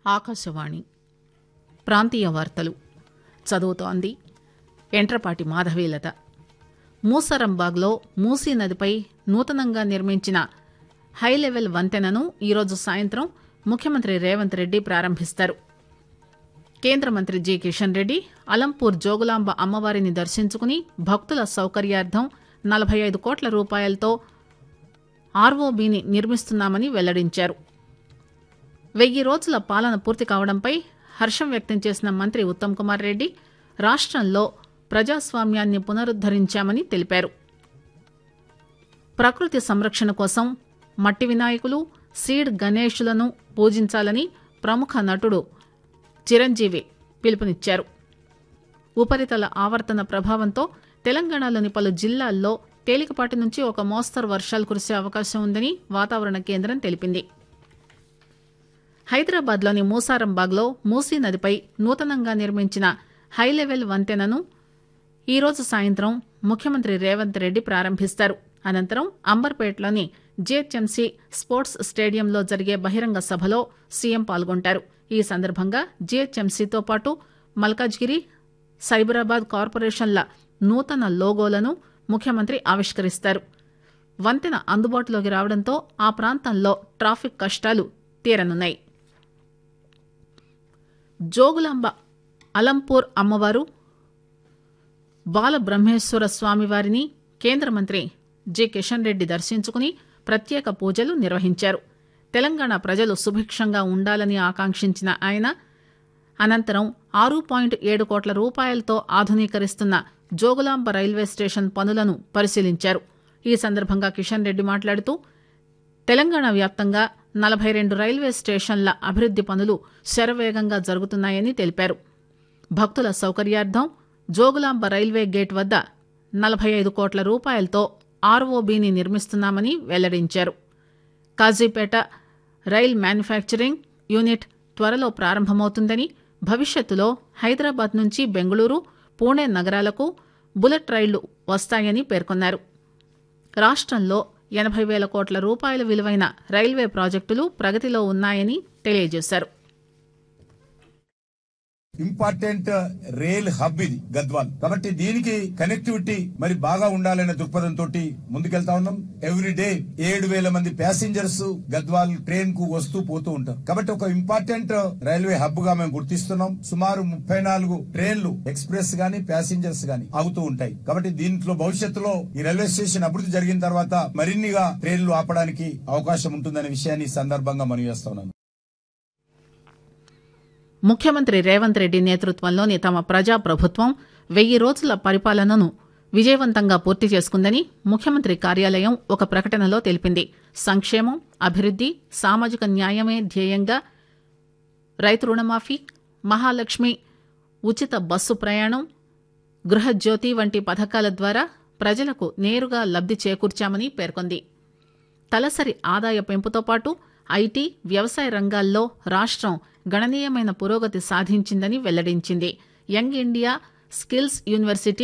ఆకాశవాణి ప్రాంతీయ వార్తలు చదువుతోంది ఎంట్రపాటి మాధవీలత మూసరంబాగ్లో మూసీ నదిపై నూతనంగా నిర్మించిన హైలెవెల్ వంతెనను ఈరోజు సాయంత్రం ముఖ్యమంత్రి రేవంత్ రెడ్డి ప్రారంభిస్తారు కేంద్ర మంత్రి జి కిషన్ రెడ్డి అలంపూర్ జోగులాంబ అమ్మవారిని దర్శించుకుని భక్తుల సౌకర్యార్థం నలభై ఐదు కోట్ల రూపాయలతో ఆర్ఓబీని నిర్మిస్తున్నామని వెల్లడించారు వెయ్యి రోజుల పాలన పూర్తి కావడంపై హర్షం వ్యక్తం చేసిన మంత్రి ఉత్తమ్ కుమార్ రెడ్డి రాష్టంలో ప్రజాస్వామ్యాన్ని పునరుద్దరించామని తెలిపారు ప్రకృతి సంరక్షణ కోసం మట్టి వినాయకులు సీడ్ గణేషులను పూజించాలని ప్రముఖ నటుడు చిరంజీవి పిలుపునిచ్చారు ఉపరితల ఆవర్తన ప్రభావంతో తెలంగాణలోని పలు జిల్లాల్లో తేలికపాటి నుంచి ఒక మోస్తరు వర్షాలు కురిసే అవకాశం ఉందని వాతావరణ కేంద్రం తెలిపింది హైదరాబాద్లోని మూసారంబాగ్లో మూసీ నదిపై నూతనంగా నిర్మించిన హైలెవెల్ వంతెనను ఈరోజు సాయంత్రం ముఖ్యమంత్రి రేవంత్ రెడ్డి ప్రారంభిస్తారు అనంతరం అంబర్పేటలోని జీహెచ్ఎంసీ స్పోర్ట్స్ స్టేడియంలో జరిగే బహిరంగ సభలో సీఎం పాల్గొంటారు ఈ సందర్భంగా జీహెచ్ఎంసీతో పాటు మల్కాజ్గిరి సైబరాబాద్ కార్పొరేషన్ల నూతన లోగోలను ముఖ్యమంత్రి ఆవిష్కరిస్తారు వంతెన అందుబాటులోకి రావడంతో ఆ ప్రాంతంలో ట్రాఫిక్ కష్టాలు తీరనున్నాయి జోగులాంబ అలంపూర్ అమ్మవారు బాలబ్రహ్మేశ్వర స్వామివారిని కేంద్ర మంత్రి జి కిషన్ రెడ్డి దర్శించుకుని ప్రత్యేక పూజలు నిర్వహించారు తెలంగాణ ప్రజలు సుభిక్షంగా ఉండాలని ఆకాంక్షించిన ఆయన అనంతరం ఆరు పాయింట్ ఏడు కోట్ల రూపాయలతో ఆధునీకరిస్తున్న జోగులాంబ రైల్వే స్టేషన్ పనులను పరిశీలించారు ఈ సందర్భంగా కిషన్ రెడ్డి మాట్లాడుతూ తెలంగాణ వ్యాప్తంగా నలభై రెండు రైల్వే స్టేషన్ల అభివృద్ది పనులు శరవేగంగా జరుగుతున్నాయని తెలిపారు భక్తుల సౌకర్యార్థం జోగులాంబ రైల్వే గేట్ వద్ద నలభై ఐదు కోట్ల రూపాయలతో ఆర్ఓబీని నిర్మిస్తున్నామని వెల్లడించారు కాజీపేట రైల్ మ్యానుఫ్యాక్చరింగ్ యూనిట్ త్వరలో ప్రారంభమవుతుందని భవిష్యత్తులో హైదరాబాద్ నుంచి బెంగళూరు పూణే నగరాలకు బుల్లెట్ రైళ్లు వస్తాయని పేర్కొన్నారు రాష్టంలో ఎనభై వేల కోట్ల రూపాయల విలువైన రైల్వే ప్రాజెక్టులు ప్రగతిలో ఉన్నాయని తెలియజేశారు ఇంపార్టెంట్ రైల్ హబ్ ఇది గద్వాల్ కాబట్టి దీనికి కనెక్టివిటీ మరి బాగా ఉండాలనే దృక్పథంతో ముందుకెళ్తా ఉన్నాం ఎవ్రీ డే ఏడు వేల మంది ప్యాసింజర్స్ గద్వాల్ ట్రైన్ కు వస్తూ పోతూ ఉంటారు కాబట్టి ఒక ఇంపార్టెంట్ రైల్వే హబ్ గా మేము గుర్తిస్తున్నాం సుమారు ముప్పై నాలుగు ట్రైన్లు ఎక్స్ప్రెస్ గాని ప్యాసింజర్స్ గాని ఆగుతూ ఉంటాయి కాబట్టి దీంట్లో భవిష్యత్తులో ఈ రైల్వే స్టేషన్ అభివృద్ధి జరిగిన తర్వాత మరిన్నిగా ట్రైన్లు ఆపడానికి అవకాశం ఉంటుందనే విషయాన్ని ఈ సందర్భంగా మనం చేస్తా ఉన్నాను ముఖ్యమంత్రి రేవంత్ రెడ్డి నేతృత్వంలోని తమ ప్రజా ప్రభుత్వం వెయ్యి రోజుల పరిపాలనను విజయవంతంగా పూర్తి చేసుకుందని ముఖ్యమంత్రి కార్యాలయం ఒక ప్రకటనలో తెలిపింది సంక్షేమం అభివృద్ది సామాజిక న్యాయమే ధ్యేయంగా రైతు రుణమాఫీ మహాలక్ష్మి ఉచిత బస్సు ప్రయాణం గృహజ్యోతి వంటి పథకాల ద్వారా ప్రజలకు నేరుగా లబ్ది చేకూర్చామని పేర్కొంది తలసరి ఆదాయ పెంపుతో పాటు ఐటీ వ్యవసాయ రంగాల్లో రాష్ట్రం గణనీయమైన పురోగతి సాధించిందని వెల్లడించింది యంగ్ ఇండియా స్కిల్స్ యూనివర్సిటీ